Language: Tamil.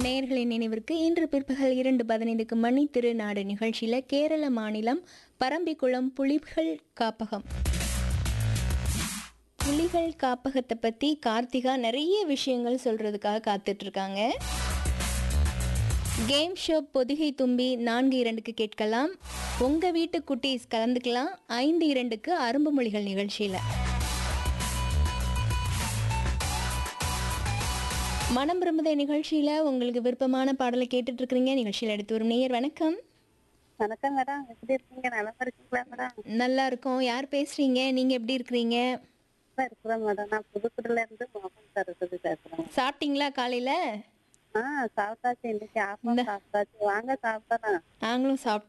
நேயர்களின் நினைவிற்கு இன்று பிற்பகல் இரண்டு பதினைந்துக்கு மணி திருநாடு நிகழ்ச்சியில கேரள மாநிலம் பரம்பிக்குளம் புலிகள் காப்பகம் புலிகள் காப்பகத்தை பத்தி கார்த்திகா நிறைய விஷயங்கள் சொல்றதுக்காக காத்துட்டு இருக்காங்க கேம் ஷோ பொதிகை தும்பி நான்கு இரண்டுக்கு கேட்கலாம் உங்க வீட்டு குட்டீஸ் கலந்துக்கலாம் ஐந்து இரண்டுக்கு அரும்பு மொழிகள் நிகழ்ச்சியில மனம் விரும்புத நிகழ்ச்சியில உங்களுக்கு விருப்பமான பாடலை கேட்டுட்டு இருக்கிறீங்க நிகழ்ச்சியில எடுத்து வரும் நேயர் வணக்கம் வணக்கம் மேடம் எப்படி இருக்கீங்க நல்லா இருக்கீங்களா மேடம் நல்லா இருக்கோம் யார் பேசுறீங்க நீங்க எப்படி இருக்கிறீங்க நல்லா இருக்கிறேன் மேடம் நான் புதுக்குடில இருந்து மோகன் சரஸ்வதி பேசுறேன் சாப்பிட்டீங்களா காலையில ஆ சாப்பிட்டாச்சு இன்னைக்கு ஆப்பம் சாப்பிட்டாச்சு வாங்க சாப்பிடலாம் நாங்களும் சாப்பிட்டோம்